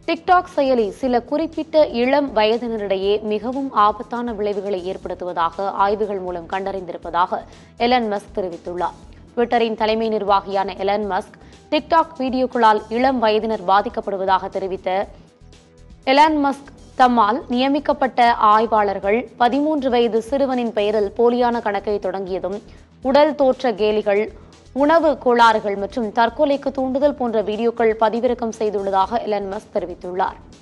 TikTok செயலி சில குறிப்பிட்ட இளம் வயதினரிடையே மிகவும் ஆபத்தான விளைவுகளை ஏற்படுத்துவதாக ஆய்வுகள் மூலம் கண்டறிந்திருப்பதாக எலன் மஸ்க் தெரிவித்துள்ளார் ட்விட்டரின் தலைமை நிர்வாகியான எலன் மஸ்க் டிக்டாக் வீடியோக்களால் இளம் வயதினர் பாதிக்கப்படுவதாக தெரிவித்த எலான் மஸ்க் தம்மால் நியமிக்கப்பட்ட ஆய்வாளர்கள் பதிமூன்று வயது சிறுவனின் பெயரில் போலியான கணக்கை தொடங்கியதும் உடல் தோற்ற கேலிகள் உணவு கோளாறுகள் மற்றும் தற்கொலைக்கு தூண்டுதல் போன்ற வீடியோக்கள் பதிவிறக்கம் செய்துள்ளதாக எலன் மஸ்க் தெரிவித்துள்ளார்